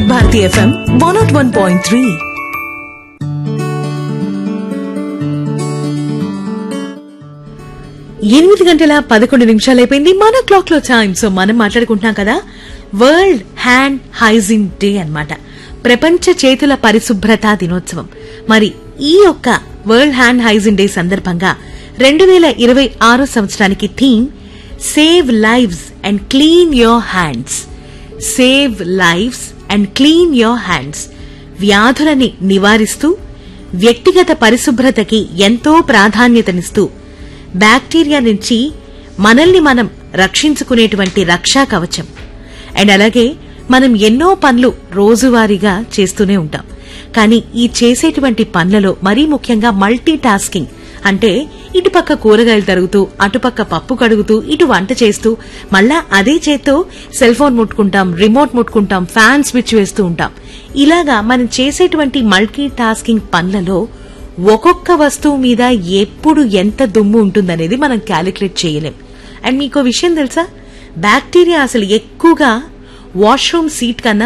వివిధ Bharati FM one not one point three ఎనిమిది గంటల పదకొండు నిమిషాలు అయిపోయింది మన క్లాక్ లో టైం సో మనం మాట్లాడుకుంటున్నాం కదా వరల్డ్ హ్యాండ్ హైజీన్ డే అన్నమాట ప్రపంచ చేతుల పరిశుభ్రత దినోత్సవం మరి ఈ యొక్క వరల్డ్ హ్యాండ్ హైజీన్ డే సందర్భంగా రెండు వేల ఇరవై ఆరో సంవత్సరానికి theme save lives and clean your hands save lives and clean your hands వ్యాధులని నివారిస్తూ వ్యక్తిగత పరిశుభ్రతకి ఎంతో ప్రాధాన్యతనిస్తూ బ్యాక్టీరియా నుంచి మనల్ని మనం రక్షించుకునేటువంటి రక్షా కవచం అండ్ అలాగే మనం ఎన్నో పనులు రోజువారీగా చేస్తూనే ఉంటాం కానీ ఈ చేసేటువంటి పనులలో మరీ ముఖ్యంగా మల్టీ టాస్కింగ్ అంటే ఇటుపక్క కూరగాయలు తరుగుతూ అటుపక్క పప్పు కడుగుతూ ఇటు వంట చేస్తూ మళ్ళా అదే చేత్తో సెల్ ఫోన్ ముట్టుకుంటాం రిమోట్ ముట్టుకుంటాం ఫ్యాన్ స్విచ్ వేస్తూ ఉంటాం ఇలాగా మనం చేసేటువంటి మల్టీ టాస్కింగ్ పనులలో ఒక్కొక్క వస్తువు మీద ఎప్పుడు ఎంత దుమ్ము ఉంటుందనేది మనం క్యాలిక్యులేట్ చేయలేం అండ్ మీకు విషయం తెలుసా బ్యాక్టీరియా అసలు ఎక్కువగా వాష్రూమ్ సీట్ కన్నా